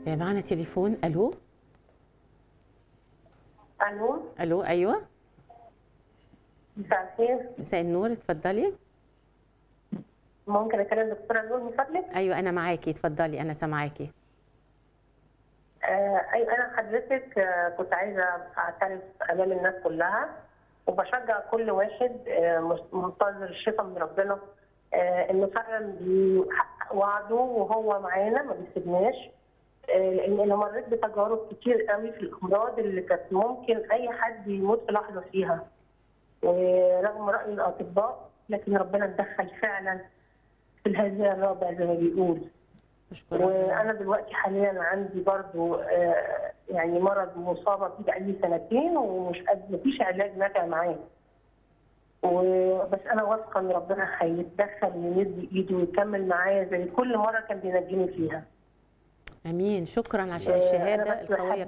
آه، معنا تليفون الو الو الو ايوه مساء الخير مساء النور اتفضلي ممكن اكلم دكتوره نور من فضلك؟ ايوه انا معاكي اتفضلي انا سامعاكي آه اي انا حضرتك آه كنت عايزه اعترف امام الناس كلها وبشجع كل واحد آه مس- منتظر الشفاء من ربنا آه انه فعلا بيحقق وعده وهو معانا ما بيسيبناش آه لان انا مريت بتجارب كتير قوي في الامراض اللي كانت ممكن اي حد يموت في لحظه فيها ورغم راي الاطباء لكن ربنا اتدخل فعلا في الهزيع الرابع زي ما بيقول اشكرك وانا دلوقتي حاليا عندي برضو آه، يعني مرض مصابه فيه بقالي سنتين ومش قد مفيش علاج نافع معاه وبس انا واثقه ان ربنا هيتدخل ويمد ايده ويكمل معايا زي كل مره كان بينجيني فيها امين شكرا عشان آه، أنا الشهاده بس القويه حبيت